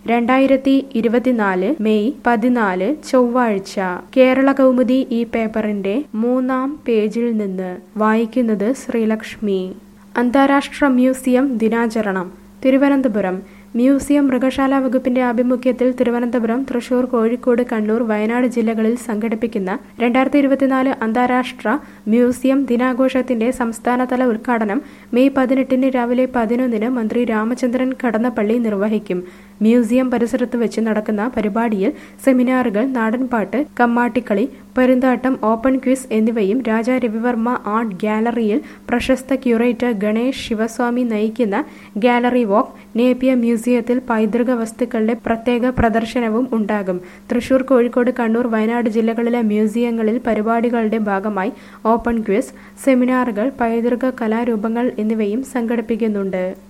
രണ്ടായിരത്തി ഇരുപത്തിനാല് മെയ് പതിനാല് ചൊവ്വാഴ്ച കേരള കൗമുദി ഈ പേപ്പറിന്റെ മൂന്നാം പേജിൽ നിന്ന് വായിക്കുന്നത് ശ്രീലക്ഷ്മി അന്താരാഷ്ട്ര മ്യൂസിയം ദിനാചരണം തിരുവനന്തപുരം മ്യൂസിയം മൃഗശാല വകുപ്പിന്റെ ആഭിമുഖ്യത്തിൽ തിരുവനന്തപുരം തൃശൂർ കോഴിക്കോട് കണ്ണൂർ വയനാട് ജില്ലകളിൽ സംഘടിപ്പിക്കുന്ന രണ്ടായിരത്തി ഇരുപത്തിനാല് അന്താരാഷ്ട്ര മ്യൂസിയം ദിനാഘോഷത്തിന്റെ സംസ്ഥാനതല ഉദ്ഘാടനം മെയ് പതിനെട്ടിന് രാവിലെ പതിനൊന്നിന് മന്ത്രി രാമചന്ദ്രൻ കടന്നപ്പള്ളി നിർവഹിക്കും മ്യൂസിയം പരിസരത്ത് വെച്ച് നടക്കുന്ന പരിപാടിയിൽ സെമിനാറുകൾ നാടൻപാട്ട് കമ്മാട്ടിക്കളി പെരുന്താട്ടം ഓപ്പൺ ക്വിസ് എന്നിവയും രാജാ രവിവർമ്മ ആർട്ട് ഗാലറിയിൽ പ്രശസ്ത ക്യൂറേറ്റർ ഗണേഷ് ശിവസ്വാമി നയിക്കുന്ന ഗാലറി വാക്ക് നേപ്പിയ മ്യൂസിയത്തിൽ പൈതൃക വസ്തുക്കളുടെ പ്രത്യേക പ്രദർശനവും ഉണ്ടാകും തൃശൂർ കോഴിക്കോട് കണ്ണൂർ വയനാട് ജില്ലകളിലെ മ്യൂസിയങ്ങളിൽ പരിപാടികളുടെ ഭാഗമായി ഓപ്പൺ ക്വിസ് സെമിനാറുകൾ പൈതൃക കലാരൂപങ്ങൾ എന്നിവയും സംഘടിപ്പിക്കുന്നുണ്ട്